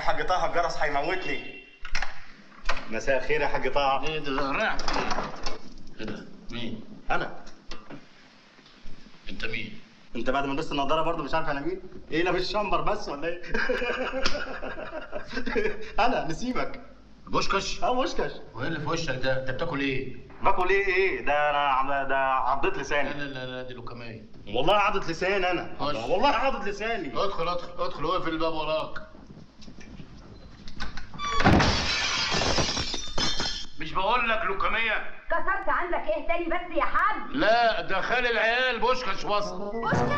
حاج طه الجرس هيموتني مساء الخير يا حاج طه ايه ده رايح ايه ده مين انا انت مين انت بعد ما لبست النضاره برضه مش عارف انا مين ايه لابس شمبر بس ولا ايه انا نسيبك بوشكش اه مشكش وايه اللي في وشك ده انت بتاكل ايه باكل ايه ايه ده انا عم- ده عضيت لا لساني لا لا لا دي لوكاميه والله عضت لساني انا خش. والله عضت لساني ادخل ادخل ادخل واقفل الباب وراك مش بقول لك لوكاميه كسرت عندك ايه تاني بس يا حاج لا ده خالي العيال بوشكش وصل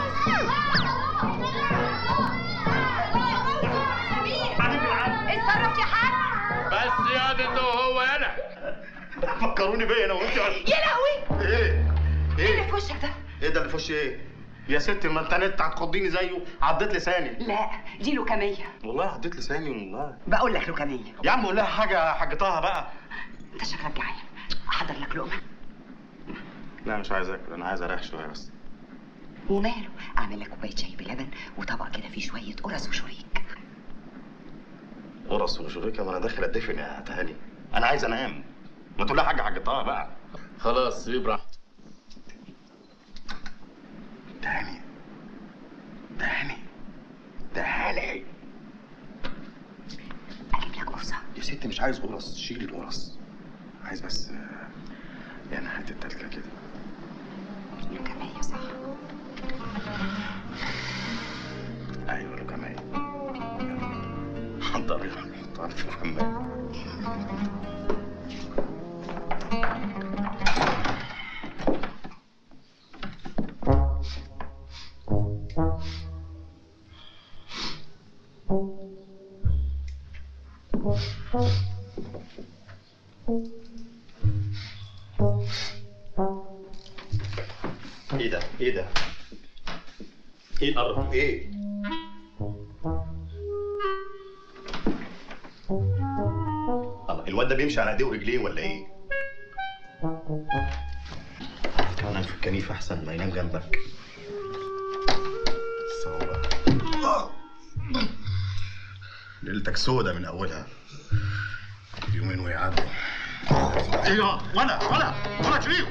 اتصرف يا حاج بس يا دي انت وهو انا فكروني بيا انا وانت يا لهوي ايه ايه اللي ايه في وشك ده ايه ده اللي في وشي ايه يا ستي ما انت نت هتخضيني زيه عضيت لساني لا دي لوكاميه والله عضيت لساني والله بقول لك لوكاميه يا عم قول لها حاجه يا حاج طه بقى انت شكلك جعان احضر لك لقمه لا مش عايز اكل انا عايز اريح شويه بس وماله اعمل لك كوبايه شاي بلبن وطبق كده فيه شويه قرص وشريك قرص وشريكه ما انا داخل ادفن يا تهاني انا عايز انام ما تقول لها حاجه حاج طه بقى خلاص سيب براحتك تهاني تهاني تهاني اجيب لك قرصه يا ستي مش عايز قرص شيل القرص عايز بس آه، يعني حته تلكه كده لوكاميه صح ايوه لو كمان حضر حضر في الحمام ايه ده ايه ده ايه القرف ايه الله الواد ده بيمشي على ايديه ورجليه ولا ايه كان انام في الكنيف احسن ما ينام جنبك صعبة ليلتك سودة من اولها يومين ويعدوا ايه ولا ولا ولا شريف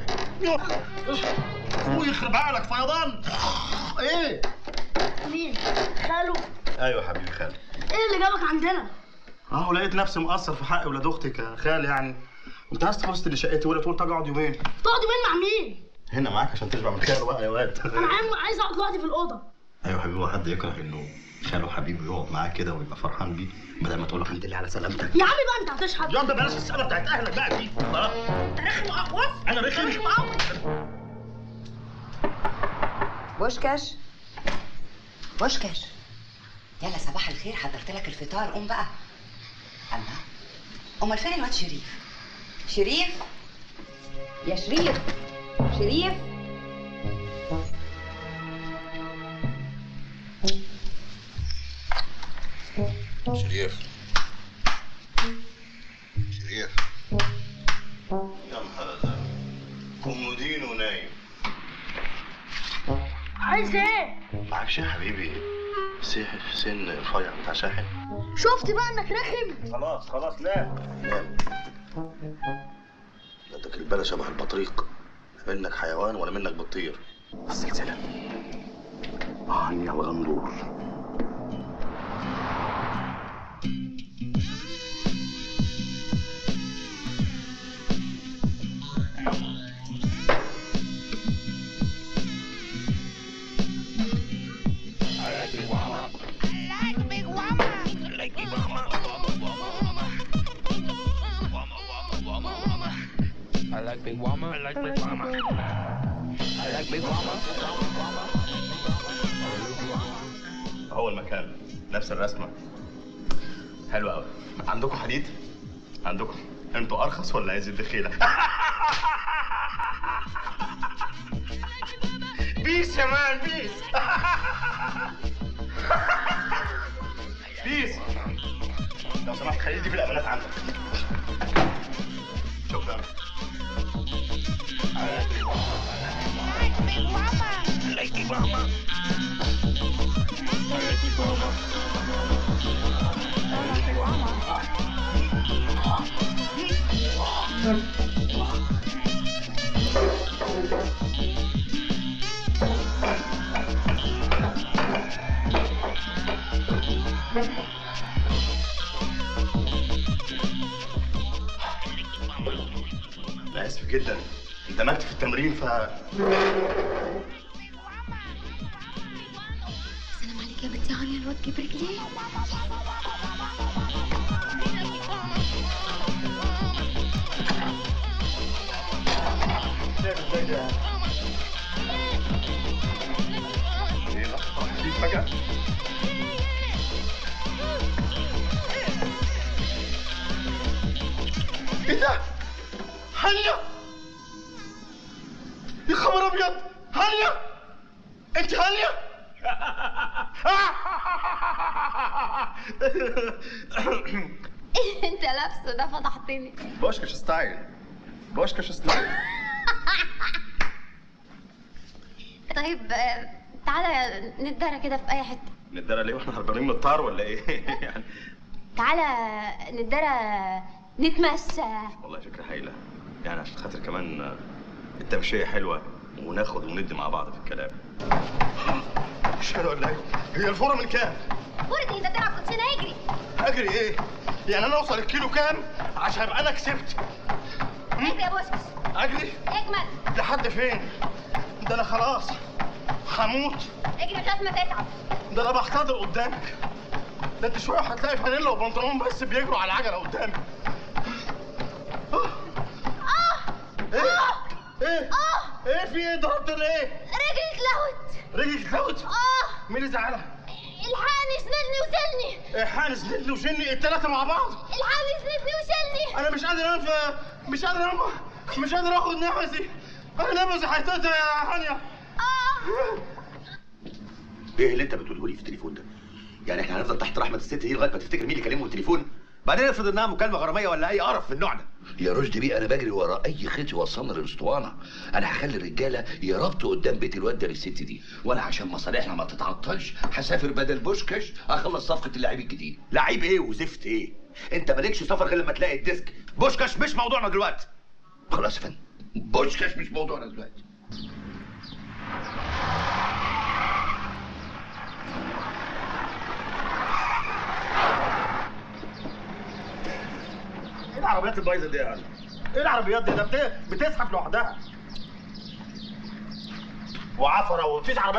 ويخرب عقلك فيضان ايه مين؟ خالو ايوه حبيبي خالد ايه اللي جابك عندنا؟ اهو لقيت نفسي مقصر في حق ولاد اختك يا خال يعني انت عايز تخلص اللي شقتي ولا تقول تقعد يومين تقعد يومين مع مين؟ هنا معاك عشان تشبع من خير بقى يا واد انا عايز عايز اقعد لوحدي في الاوضه ايوه حبيبي هو حد يكره انه خاله حبيبي يقعد معاه كده ويبقى فرحان بيه بدل ما تقول له الحمد لله على سلامتك يا عم بقى انت هتشحت يا ده بلاش السنه بتاعت اهلك بقى دي خلاص انت رخم وقوص انا رخم بوشكاش بوشكاش يلا صباح الخير حضرت لك الفطار قوم بقى الله امال فين الواد شريف شريف يا شريف شريف شريف شريف يا نهار ازرق كومودين ونايم عايز ايه؟ معكش يا حبيبي سيح سن رفيع بتاع شاحن شفت بقى انك رخم؟ خلاص خلاص نام نام بدك البلا شبه البطريق لا منك حيوان ولا منك بتطير السلسلة عني الغندور I like big mama. I like big mama. I like big mama. هو المكان نفس الرسمة حلو قوي عندكم حديد؟ عندكم انتوا ارخص ولا عايز الدخيلة؟ بيس يا مان بيس بيس لو سمحت خلي دي في الامانات عندك شكرا I like big mama. انا اسف جدا اندمجت في التمرين ف السلام عليك يا بنتي هانيا الواد كبر رجليه ايه لحظه دي فجاه ايه ده؟ هانيا يا خبر ابيض هانيا انت هانيا انت لابسه ده فضحتني بوشكش ستايل بوشكش ستايل طيب آه، تعالى نتدارى كده في اي حته ندرى ليه واحنا هربانين من الطار ولا ايه؟ يعني تعالى نتدارى نتمشى والله فكرة هايلة يعني عشان خاطر كمان آه، التمشية حلوة وناخد وندي مع بعض في الكلام مش حلوة ولا ايه؟ هي الفورة من كام؟ ورد انت تلعب كوتشينه اجري اجري ايه؟ يعني انا اوصل الكيلو كام عشان ابقى انا كسبت؟ اجري يا بوشكش اجري اجمل لحد فين؟ ده انا خلاص هموت اجري لغايه ما تتعب ده انا بحتضر قدامك ده انت شويه هتلاقي فانيلا وبنطلون بس بيجروا على العجله قدامي ايه ايه ايه في ايه ضربت ليه رجلي اتلوت رجلك اتلوت اه مين اللي زعلها الحقني سندني وشلني إيه، حارس نجلي وجني الثلاثه مع بعض الحقني سندني وشلني انا مش قادر انام مش قادر انام مش قادر اخد نفسي انا نفسي هيتقطع يا هانيا اه ايه اللي انت بتقوله لي في التليفون ده؟ يعني احنا هنفضل تحت رحمه الست دي لغايه ما تفتكر مين اللي كلمه التليفون؟ بعدين افرض انها مكالمه غراميه ولا اي قرف من النوع ده. يا رشدي بيه انا بجري ورا اي خيط يوصلنا للاسطوانه انا هخلي الرجاله يربطوا قدام بيت الواد ده للست دي وانا عشان مصالحنا ما تتعطلش هسافر بدل بوشكاش اخلص صفقه اللاعب الجديد لعيب ايه وزفت ايه؟ انت مالكش سفر غير لما تلاقي الديسك. بوشكاش مش موضوعنا دلوقتي. خلاص يا فندم بوشكاش مش موضوعنا دلوقتي ايه العربيات البايظه دي يا هانيا ايه العربيات دي ده بت- بتزحف لوحدها وعفره ومفيش عربيات